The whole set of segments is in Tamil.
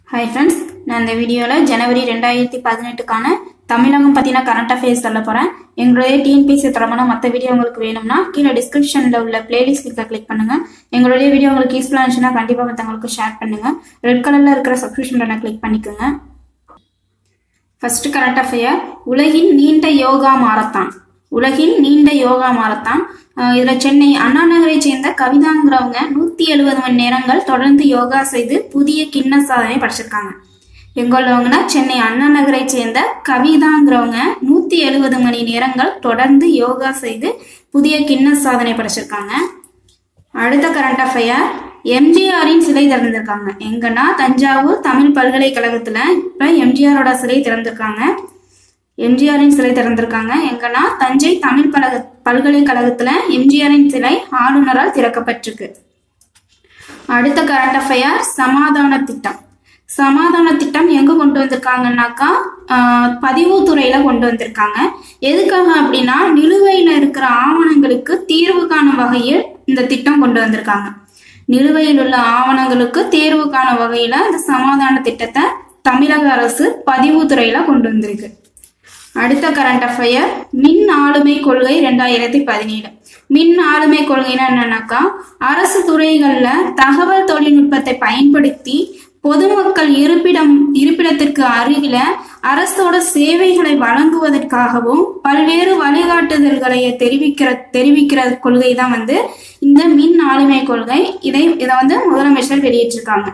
ஹாய் ஃப்ரெண்ட்ஸ் நான் இந்த வீடியோவில் ஜனவரி ரெண்டாயிரத்தி பதினெட்டுக்கான தமிழகம் பற்றின கரண்ட் அஃபேர்ஸ் சொல்ல போகிறேன் எங்களுடைய டிஎன்பிசி தரமான மற்ற வீடியோ உங்களுக்கு வேணும்னா கீழே டிஸ்கிரிப்ஷனில் உள்ள பிளேலிஸ்ட் கிளிக்கை கிளிக் பண்ணுங்கள் எங்களுடைய வீடியோ உங்களுக்கு யூஸ்ஃபுல்லாக இருந்துச்சுன்னா கண்டிப்பாக மற்றவங்களுக்கு ஷேர் பண்ணுங்கள் ரெட் கலரில் இருக்கிற சப்ஸ்கிரிப்ஷன் பட்டனை கிளிக் பண்ணிக்கோங்க ஃபர்ஸ்ட் கரண்ட் அஃபேர் உலகின் நீண்ட யோகா மாரத்தான் உலகின் நீண்ட யோகா மாரத்தான் அஹ் இதுல சென்னை அண்ணா நகரை சேர்ந்த கவிதாங்கிறவங்க நூத்தி எழுபது மணி நேரங்கள் தொடர்ந்து யோகா செய்து புதிய கிண்ண சாதனை படைச்சிருக்காங்க எங்க உள்ளவங்கன்னா சென்னை அண்ணா நகரை சேர்ந்த கவிதாங்கிறவங்க நூத்தி எழுபது மணி நேரங்கள் தொடர்ந்து யோகா செய்து புதிய கிண்ண சாதனை படைச்சிருக்காங்க அடுத்த கரண்ட் அஃபையர் எம்ஜிஆரின் சிலை திறந்திருக்காங்க எங்கன்னா தஞ்சாவூர் தமிழ் பல்கலைக்கழகத்துல இப்ப எம்ஜிஆரோட சிலை திறந்திருக்காங்க எம்ஜிஆரின் சிலை திறந்திருக்காங்க எங்கன்னா தஞ்சை தமிழ் பலக பல்கலைக்கழகத்துல எம்ஜிஆரின் சிலை ஆளுநரால் திறக்கப்பட்டிருக்கு அடுத்த கரண்ட் அஃபையர் சமாதான திட்டம் சமாதான திட்டம் எங்க கொண்டு வந்திருக்காங்கன்னாக்கா ஆஹ், பதிவுத்துறையில கொண்டு வந்திருக்காங்க எதுக்காக அப்படின்னா நிலுவையில இருக்கிற ஆவணங்களுக்கு தீர்வு காணும் வகையில் இந்த திட்டம் கொண்டு வந்திருக்காங்க நிலுவையில் உள்ள ஆவணங்களுக்கு தேர்வு காணும் வகையில இந்த சமாதான திட்டத்தை தமிழக அரசு பதிவுத்துறையில கொண்டு வந்திருக்கு அடுத்த கரண்ட் அஃபையர் மின் ஆளுமை கொள்கை ரெண்டாயிரத்தி பதினேழு மின் ஆளுமை கொள்கைனா என்னன்னாக்கா அரசு துறைகள்ல தகவல் தொழில்நுட்பத்தை பயன்படுத்தி பொதுமக்கள் இருப்பிடம் இருப்பிடத்திற்கு அருகில அரசோட சேவைகளை வழங்குவதற்காகவும் பல்வேறு வழிகாட்டுதல்களை தெரிவிக்கிற தெரிவிக்கிற கொள்கை தான் வந்து இந்த மின் ஆளுமை கொள்கை இதை இதை வந்து முதலமைச்சர் வெளியிட்டிருக்காங்க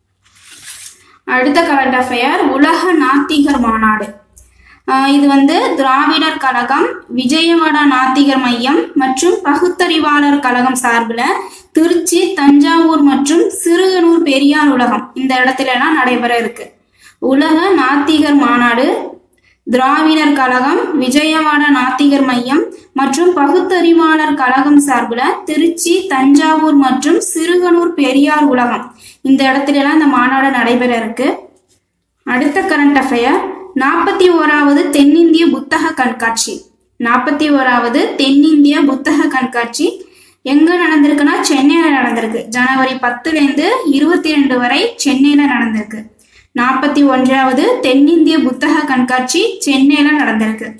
அடுத்த கரண்ட் அஃபையர் உலக நாத்திகர் மாநாடு ஆஹ் இது வந்து திராவிடர் கழகம் விஜயவாடா நாத்திகர் மையம் மற்றும் பகுத்தறிவாளர் கழகம் சார்பில் திருச்சி தஞ்சாவூர் மற்றும் சிறுகனூர் பெரியார் உலகம் இந்த இடத்துல எல்லாம் நடைபெற இருக்கு உலக நாத்திகர் மாநாடு திராவிடர் கழகம் விஜயவாடா நாத்திகர் மையம் மற்றும் பகுத்தறிவாளர் கழகம் சார்பில் திருச்சி தஞ்சாவூர் மற்றும் சிறுகனூர் பெரியார் உலகம் இந்த இடத்துல எல்லாம் இந்த மாநாடு நடைபெற இருக்கு அடுத்த கரண்ட் அஃபையர் நாற்பத்தி ஓராவது தென்னிந்திய புத்தக கண்காட்சி நாற்பத்தி ஓராவது தென்னிந்திய புத்தக கண்காட்சி எங்க நடந்திருக்குன்னா சென்னையில நடந்திருக்கு ஜனவரி பத்துலேருந்து இருபத்தி ரெண்டு வரை சென்னையில நடந்திருக்கு நாற்பத்தி ஒன்றாவது தென்னிந்திய புத்தக கண்காட்சி சென்னையில நடந்திருக்கு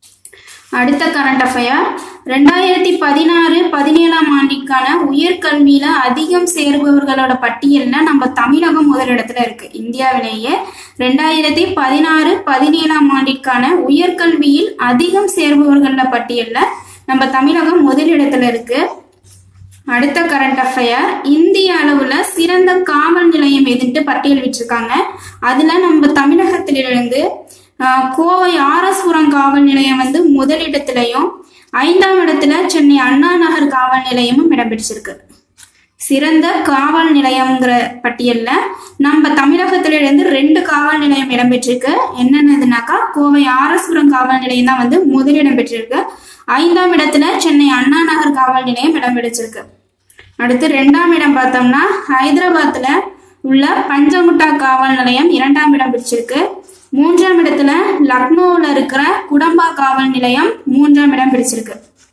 அடுத்த கரண்ட் அஃபையர் ரெண்டாயிரத்தி பதினாறு பதினேழாம் ஆண்டிற்கான உயர்கல்வியில அதிகம் சேருபவர்களோட பட்டியல்ல நம்ம தமிழகம் முதலிடத்துல இருக்கு இந்தியாவிலேயே ரெண்டாயிரத்தி பதினாறு பதினேழாம் ஆண்டிற்கான உயர்கல்வியில் அதிகம் சேருபவர்கள பட்டியல்ல நம்ம தமிழகம் முதலிடத்துல இருக்கு அடுத்த கரண்ட் அஃபையர் இந்திய அளவுல சிறந்த காவல் நிலையம் எதுன்ட்டு பட்டியல் விட்டிருக்காங்க அதுல நம்ம தமிழகத்திலிருந்து ஆஹ், கோவை ஆரஸ்புரம் காவல் நிலையம் வந்து முதலிடத்திலையும் ஐந்தாம் இடத்துல சென்னை அண்ணா நகர் காவல் நிலையமும் இடம்பெற்றிருக்கு சிறந்த காவல் நிலையம்ங்கிற பட்டியல்ல நம்ம தமிழகத்திலிருந்து ரெண்டு காவல் நிலையம் இடம்பெற்றிருக்கு என்னென்னதுனாக்கா கோவை ஆரஸ்புரம் காவல் நிலையம் தான் வந்து முதலிடம் பெற்றிருக்கு ஐந்தாம் இடத்துல சென்னை அண்ணா நகர் காவல் நிலையம் இடம் பிடிச்சிருக்கு அடுத்து ரெண்டாம் இடம் பார்த்தோம்னா ஹைதராபாத்ல உள்ள பஞ்சமுட்டா காவல் நிலையம் இரண்டாம் இடம் பிடிச்சிருக்கு மூன்றாம் இடத்துல லக்னோவில் இருக்கிற குடம்பா காவல் நிலையம் மூன்றாம் இடம் பிடிச்சிருக்கு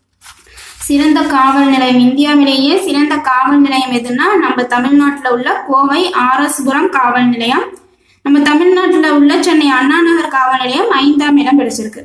சிறந்த காவல் நிலையம் இந்தியாவிலேயே சிறந்த காவல் நிலையம் எதுன்னா நம்ம தமிழ்நாட்டில் உள்ள கோவை ஆர்எஸ்புரம் காவல் நிலையம் நம்ம தமிழ்நாட்டில் உள்ள சென்னை அண்ணா நகர் காவல் நிலையம் ஐந்தாம் இடம் பிடிச்சிருக்கு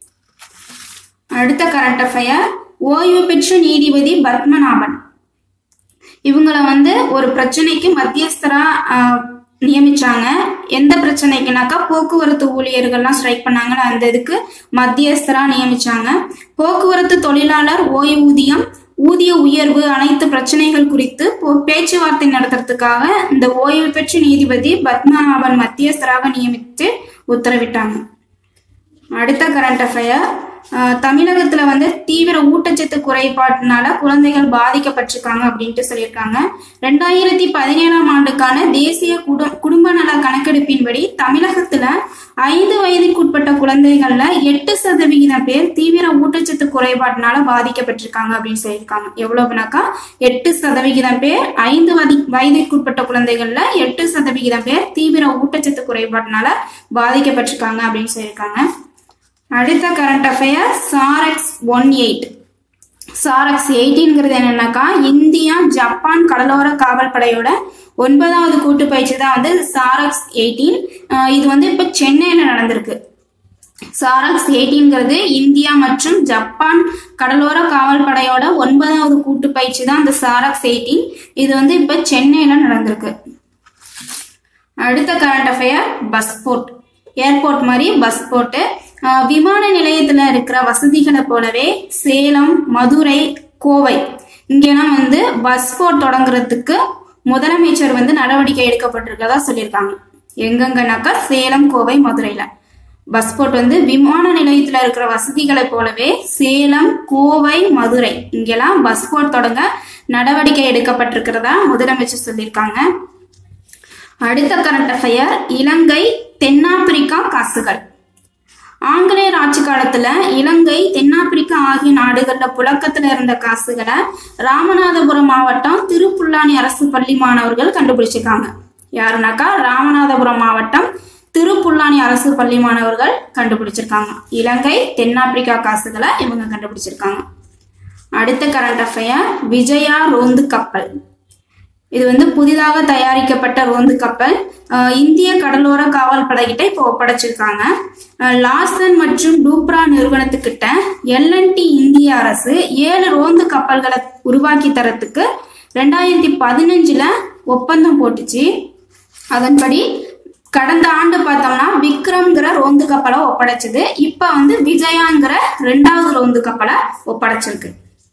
அடுத்த கரண்ட் அஃபையர் ஓய்வு பெற்ற நீதிபதி பத்மநாபன் இவங்கள வந்து ஒரு பிரச்சனைக்கு மத்தியஸ்தரா ஆஹ், நியமிச்சாங்க எந்த பிரச்சனைக்குனாக்கா போக்குவரத்து ஊழியர்கள்லாம் ஸ்ட்ரைக் பண்ணாங்கன்னு அந்த இதுக்கு மத்தியஸ்தரா நியமிச்சாங்க போக்குவரத்து தொழிலாளர் ஓய்வூதியம் ஊதிய உயர்வு அனைத்து பிரச்சனைகள் குறித்து போ- பேச்சுவார்த்தை நடத்துறதுக்காக இந்த ஓய்வு பெற்ற நீதிபதி பத்மநாபன் மத்தியஸ்தராக நியமித்து உத்தரவிட்டாங்க அடுத்த கரண்ட் அஃபையர் தமிழகத்துல வந்து தீவிர ஊட்டச்சத்து குறைபாட்டினால குழந்தைகள் பாதிக்கப்பட்டிருக்காங்க அப்படின்ட்டு சொல்லியிருக்காங்க ரெண்டாயிரத்தி பதினேழாம் ஆண்டுக்கான தேசிய குடும் குடும்ப நல கணக்கெடுப்பின்படி தமிழகத்துல ஐந்து வயதிற்குட்பட்ட குழந்தைகள்ல எட்டு சதவிகிதம் பேர் தீவிர ஊட்டச்சத்து குறைபாட்டினால பாதிக்கப்பட்டிருக்காங்க அப்படின்னு சொல்லியிருக்காங்க எவ்வளவுனாக்கா எட்டு சதவிகிதம் பேர் ஐந்து வதி வயதிற்குட்பட்ட குழந்தைகள்ல எட்டு சதவிகிதம் பேர் தீவிர ஊட்டச்சத்து குறைபாட்டினால பாதிக்கப்பட்டிருக்காங்க அப்படின்னு சொல்லியிருக்காங்க அடுத்த கரண்ட் அஃபேர் சாரெக்ஸ் ஒன் எயிட் சாரக்ஸ் எயிட்டீன்கிறது என்னன்னாக்கா இந்தியா ஜப்பான் கடலோர காவல் படையோட ஒன்பதாவது கூட்டு பயிற்சி தான் வந்து சாரக்ஸ் எயிட்டீன் இது வந்து இப்போ சென்னையில் நடந்திருக்கு சாரக்ஸ் எயிட்டீன்கிறது இந்தியா மற்றும் ஜப்பான் கடலோர காவல் படையோட ஒன்பதாவது கூட்டு பயிற்சி தான் இந்த சாரக்ஸ் எயிட்டீன் இது வந்து இப்போ சென்னையில் நடந்திருக்கு அடுத்த current affair bus port airport மாதிரி பஸ் போர்ட்டு விமான நிலையத்தில் இருக்கிற வசதிகளை போலவே சேலம் மதுரை கோவை இங்கெல்லாம் வந்து பஸ் போர்ட் தொடங்குறதுக்கு முதலமைச்சர் வந்து நடவடிக்கை எடுக்கப்பட்டிருக்கதா சொல்லியிருக்காங்க எங்கெங்கனாக்கா சேலம் கோவை மதுரையில் பஸ் போர்ட் வந்து விமான நிலையத்தில் இருக்கிற வசதிகளை போலவே சேலம் கோவை மதுரை இங்கெல்லாம் பஸ் போர்ட் தொடங்க நடவடிக்கை எடுக்கப்பட்டிருக்கிறதா முதலமைச்சர் சொல்லியிருக்காங்க அடுத்த கரண்ட் அஃபயர் இலங்கை தென்னாப்பிரிக்கா காசுகள் ஆங்கிலேயர் ஆட்சி காலத்துல இலங்கை தென்னாப்பிரிக்கா ஆகிய நாடுகள்ல புழக்கத்துல இருந்த காசுகளை ராமநாதபுரம் மாவட்டம் திருப்புல்லானி அரசு பள்ளி மாணவர்கள் கண்டுபிடிச்சிருக்காங்க யாருனாக்கா ராமநாதபுரம் மாவட்டம் திருப்புல்லானி அரசு பள்ளி மாணவர்கள் கண்டுபிடிச்சிருக்காங்க இலங்கை தென்னாப்பிரிக்கா காசுகளை இவங்க கண்டுபிடிச்சிருக்காங்க அடுத்த கரண்ட் அஃபயர் விஜயா ரோந்து கப்பல் இது வந்து புதிதாக தயாரிக்கப்பட்ட ரோந்து கப்பல் இந்திய கடலோர காவல் படைகிட்ட இப்போ ஒப்படைச்சிருக்காங்க லாசன் மற்றும் டூப்ரா நிறுவனத்துக்கிட்ட எல்என்டி இந்திய அரசு ஏழு ரோந்து கப்பல்களை உருவாக்கி தரத்துக்கு ரெண்டாயிரத்தி பதினஞ்சுல ஒப்பந்தம் போட்டுச்சு அதன்படி கடந்த ஆண்டு பார்த்தோம்னா விக்ரம்ங்கிற ரோந்து கப்பலை ஒப்படைச்சது இப்போ வந்து விஜயாங்கிற ரெண்டாவது ரோந்து கப்பலை ஒப்படைச்சிருக்கு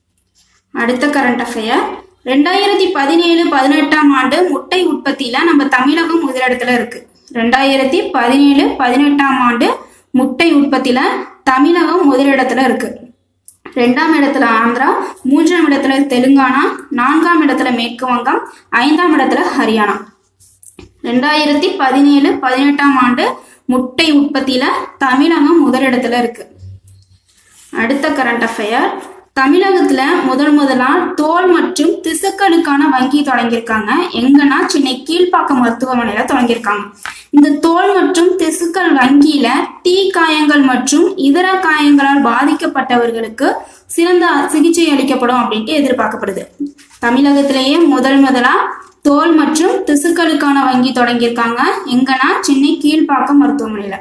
அடுத்த கரண்ட் அஃபேர் ரெண்டாயிரத்தி பதினேழு பதினெட்டாம் ஆண்டு முட்டை உற்பத்தியில நம்ம தமிழகம் முதலிடத்துல இருக்கு ரெண்டாயிரத்தி பதினேழு பதினெட்டாம் ஆண்டு முட்டை உற்பத்தியில தமிழகம் முதலிடத்துல இருக்கு ரெண்டாம் இடத்துல ஆந்திரா மூன்றாம் இடத்துல தெலுங்கானா நான்காம் இடத்துல மேற்கு வங்கம் ஐந்தாம் இடத்துல ஹரியானா ரெண்டாயிரத்தி பதினேழு பதினெட்டாம் ஆண்டு முட்டை உற்பத்தியில தமிழகம் முதலிடத்துல இருக்கு அடுத்த கரண்ட் அஃபேர் தமிழகத்துல முதல் முதலா தோல் மற்றும் திசுக்களுக்கான வங்கி தொடங்கியிருக்காங்க எங்கன்னா சென்னை கீழ்ப்பாக்கம் மருத்துவமனையில தொடங்கியிருக்காங்க இந்த தோல் மற்றும் திசுக்கள் வங்கியில தீ காயங்கள் மற்றும் இதர காயங்களால் பாதிக்கப்பட்டவர்களுக்கு சிறந்த சிகிச்சை அளிக்கப்படும் அப்படின்ட்டு எதிர்பார்க்கப்படுது தமிழகத்திலேயே முதல் முதலா தோல் மற்றும் திசுக்களுக்கான வங்கி தொடங்கியிருக்காங்க எங்கன்னா சென்னை கீழ்ப்பாக்கம் மருத்துவமனையில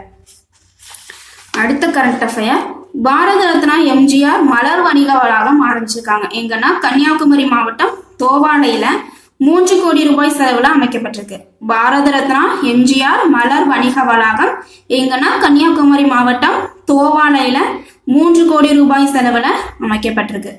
அடுத்த கரண்ட் அஃபேர் பாரத ரத்னா எம்ஜிஆர் மலர் வணிக வளாகம் ஆரம்பிச்சிருக்காங்க எங்கன்னா கன்னியாகுமரி மாவட்டம் தோவாளையில மூன்று கோடி ரூபாய் செலவுல அமைக்கப்பட்டிருக்கு பாரத ரத்னா எம்ஜிஆர் மலர் வணிக வளாகம் எங்கன்னா கன்னியாகுமரி மாவட்டம் தோவாளையில மூன்று கோடி ரூபாய் செலவுல அமைக்கப்பட்டிருக்கு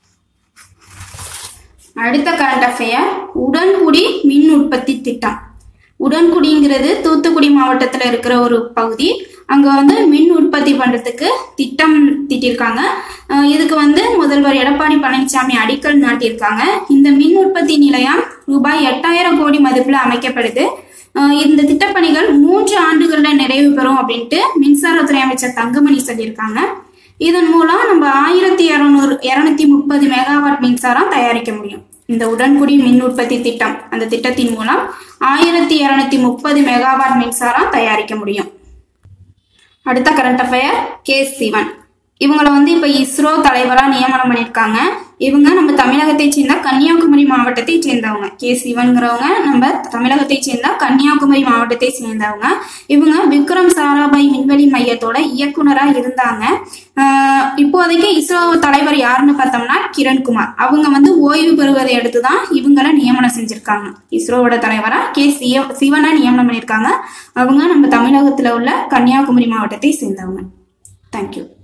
அடுத்த கரண்ட் அஃபேர் உடன்குடி மின் உற்பத்தி திட்டம் உடன்குடிங்கிறது தூத்துக்குடி மாவட்டத்தில் இருக்கிற ஒரு பகுதி அங்கே வந்து மின் உற்பத்தி பண்ணுறதுக்கு திட்டம் திட்டிருக்காங்க இதுக்கு வந்து முதல்வர் எடப்பாடி பழனிசாமி அடிக்கல் நாட்டியிருக்காங்க இந்த மின் உற்பத்தி நிலையம் ரூபாய் எட்டாயிரம் கோடி மதிப்பில் அமைக்கப்படுது இந்த திட்டப்பணிகள் மூன்று ஆண்டுகளில் நிறைவு பெறும் அப்படின்ட்டு மின்சாரத்துறை அமைச்சர் தங்கமணி சொல்லியிருக்காங்க இதன் மூலம் நம்ம ஆயிரத்தி இரநூறு இரநூத்தி முப்பது மெகாவாட் மின்சாரம் தயாரிக்க முடியும் இந்த உடன்குடி மின் உற்பத்தி திட்டம் அந்த திட்டத்தின் மூலம் ஆயிரத்தி இரநூத்தி முப்பது மெகாவாட் மின்சாரம் தயாரிக்க முடியும் அடுத்த கரண்ட் அஃபேர் கே சிவன் இவங்களை வந்து இப்போ இஸ்ரோ தலைவராக நியமனம் பண்ணியிருக்காங்க இவங்க நம்ம தமிழகத்தை சேர்ந்த கன்னியாகுமரி மாவட்டத்தை சேர்ந்தவங்க கே சிவன்கிறவங்க நம்ம தமிழகத்தை சேர்ந்த கன்னியாகுமரி மாவட்டத்தை சேர்ந்தவங்க இவங்க விக்ரம் சாராபாய் விண்வெளி மையத்தோட இயக்குனராக இருந்தாங்க இப்போதைக்கு இஸ்ரோ தலைவர் யாருன்னு பார்த்தோம்னா கிரண்குமார் அவங்க வந்து ஓய்வு பெறுவதை அடுத்து தான் இவங்களை நியமனம் செஞ்சிருக்காங்க இஸ்ரோவோட தலைவராக கே சிவ சிவனை நியமனம் பண்ணியிருக்காங்க அவங்க நம்ம தமிழகத்தில் உள்ள கன்னியாகுமரி மாவட்டத்தை சேர்ந்தவங்க தேங்க்யூ